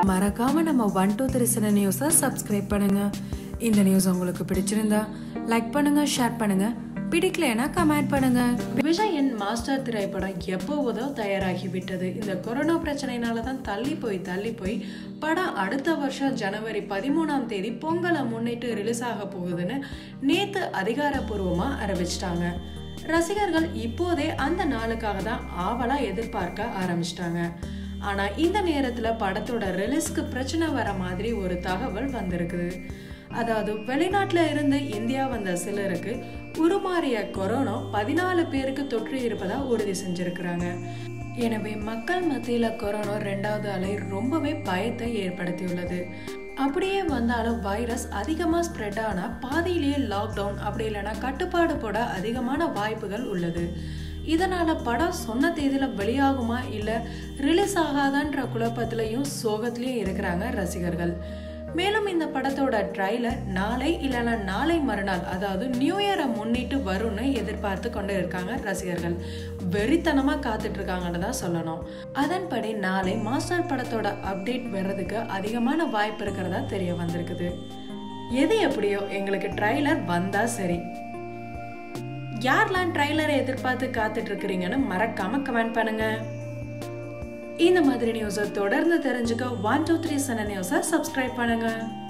மறக்காம நம்ம one two three சின நியூஸை சப்ஸ்கிரைப் பண்ணுங்க இந்த நியூஸ் உங்களுக்கு பிடிச்சிருந்தா லைக் பண்ணுங்க ஷேர் பண்ணுங்க பிடிக்கலைன்னா கமெண்ட் பண்ணுங்க விஜயின் மாஸ்டர் திரைப்படம் எப்போவதோ தயாராகி விட்டது இந்த கொரோனா பிரச்சனைனால தான் தள்ளி போய் தள்ளி போய் படம் அடுத்த வருஷம் ஜனவரி பதிமூணாம் தேதி பொங்கலை முன்னிட்டு ரிலீஸ் ஆக போகுதுன்னு நேத்து அதிகாரப்பூர்வமா அறிவிச்சிட்டாங்க ரசிகர்கள் இப்போதே அந்த நாளுக்காக தான் ஆவலா எதிர்பார்க்க ஆரம்பிச்சிட்டாங்க ஆனா இந்த நேரத்துல படத்தோட ரிலீஸ்க்கு பிரச்சனை வர மாதிரி ஒரு தகவல் வந்திருக்குது அதாவது வெளிநாட்டுல இருந்து இந்தியா வந்த சிலருக்கு உருமாறிய கொரோனா பதினாலு பேருக்கு தொற்று இருப்பதா உறுதி செஞ்சிருக்கிறாங்க எனவே மக்கள் மத்தியில கொரோனா ரெண்டாவது அலை ரொம்பவே பயத்தை ஏற்படுத்தியுள்ளது அப்படியே வந்தாலும் வைரஸ் அதிகமா ஸ்ப்ரெட் ஆனா பாதியிலேயே லாக்டவுன் அப்படி இல்லைன்னா கட்டுப்பாடு போட அதிகமான வாய்ப்புகள் உள்ளது இதனால படம் சொன்ன தேதியில வெளியாகுமா இல்ல ரிலீஸ் ஆகாதான்ற குழப்பத்திலையும் சோகத்திலையும் இருக்கிறாங்க ரசிகர்கள் மேலும் இந்த படத்தோட ட்ரைலர் நாளை இல்லைன்னா நாளை மறுநாள் அதாவது நியூ இயரை முன்னிட்டு வரும்னு எதிர்பார்த்து கொண்டு இருக்காங்க ரசிகர்கள் வெறித்தனமா காத்துட்டு இருக்காங்கன்னு தான் சொல்லணும் அதன்படி நாளை மாஸ்டர் படத்தோட அப்டேட் வர்றதுக்கு அதிகமான வாய்ப்பு இருக்கிறதா தெரிய வந்திருக்குது எது எப்படியோ எங்களுக்கு ட்ரைலர் வந்தா சரி யாரெல்லாம் ட்ரைலரை எதிர்பார்த்து காத்துட்டு இருக்கிறீங்கன்னு மறக்காம கமெண்ட் பண்ணுங்க இந்த மாதிரி நியூஸை தொடர்ந்து தெரிஞ்சுக்க ஒன் டூ த்ரீ சன நியூஸை சப்ஸ்கிரைப் பண்ணுங்க